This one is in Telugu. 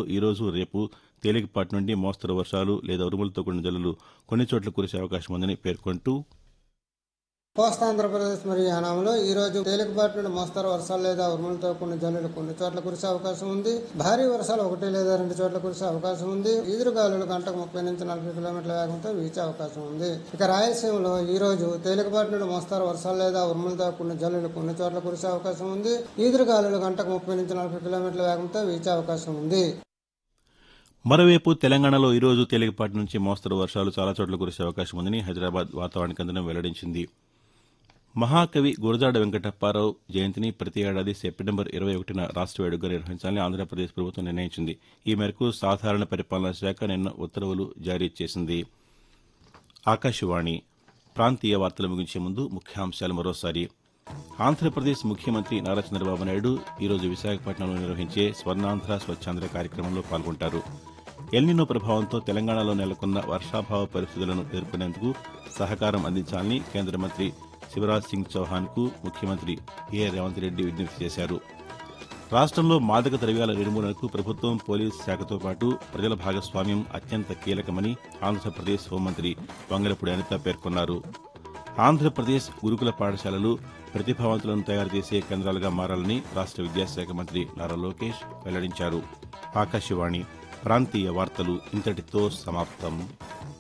ఈరోజు రేపు తేలికపాటి నుండి మోస్తరు వర్షాలు లేదా ఉరుములతో కూడిన జల్లులు కొన్ని చోట్ల కురిసే అవకాశం ఉందని పేర్కొంటూ కోస్తా ఆంధ్రప్రదేశ్ మరియు యానాంలో ఈ రోజు తేలికపాటి నుండి మోస్తరు వర్షాలు లేదా ఉరుములతో కొన్ని జల్లులు కొన్ని చోట్ల కురిసే అవకాశం ఉంది భారీ వర్షాలు ఒకటి లేదా రెండు చోట్ల కురిసే అవకాశం ఉంది ఈదురుగాలులు గంటకు ముప్పై నుంచి నలభై కిలోమీటర్ల వేగంతో వీచే అవకాశం ఉంది ఇక రాయలసీమలో ఈ రోజు తేలికపాటి నుండి మోస్తరు వర్షాలు లేదా ఉరుములతో కొన్ని జల్లులు కొన్ని చోట్ల కురిసే అవకాశం ఉంది ఈదురుగాలులు గంటకు ముప్పై నుంచి నలభై కిలోమీటర్ల వేగంతో వీచే అవకాశం ఉంది మరోవైపు తెలంగాణలో ఈరోజు తేలికపాటి నుంచి మోస్తరు వర్షాలు చాలా చోట్ల కురిసే అవకాశం ఉందని హైదరాబాద్ వాతావరణ కేంద్రం వెల్లడించింది మహాకవి గురజాడ వెంకటప్పారావు జయంతిని ప్రతి ఏడాది సెప్టెంబర్ ఇరవై ఒకటిన రాష్ట్ర వేడుకగా నిర్వహించాలని ఆంధ్రప్రదేశ్ ప్రభుత్వం నిర్ణయించింది ఈ మేరకు సాధారణ పరిపాలనా శాఖ నిన్న ఉత్తర్వులు జారీ చేసింది ఆకాశవాణి ప్రాంతీయ వార్తలు ముగించే ముందు ముఖ్యాంశాలు మరోసారి ఆంధ్రప్రదేశ్ ముఖ్యమంత్రి నారా చంద్రబాబు నాయుడు ఈరోజు విశాఖపట్నంలో నిర్వహించే స్వర్ణాంధ్ర స్వచ్ఛాంధ్ర కార్యక్రమంలో పాల్గొంటారు ఎల్నినో ప్రభావంతో తెలంగాణలో నెలకొన్న వర్షాభావ పరిస్థితులను ఎదుర్కొనేందుకు సహకారం అందించాలని కేంద్ర మంత్రి శివరాజ్ సింగ్ చౌహాన్కు ముఖ్యమంత్రి ఏ రేవంత్ రెడ్డి విజ్ఞప్తి చేశారు రాష్ట్రంలో మాదక ద్రవ్యాల నిర్మూలనకు ప్రభుత్వం పోలీసు శాఖతో పాటు ప్రజల భాగస్వామ్యం అత్యంత కీలకమని ఆంధ్రప్రదేశ్ హోంమంత్రి వంగలపూడి అనిత పేర్కొన్నారు ఆంధ్రప్రదేశ్ గురుకుల పాఠశాలలు ప్రతిభావంతులను తయారు చేసే కేంద్రాలుగా మారాలని రాష్ట్ర విద్యాశాఖ మంత్రి నారా లోకేష్ వెల్లడించారు ఆకాశవాణి ప్రాంతీయ వార్తలు ఇంతటితో సమాప్తం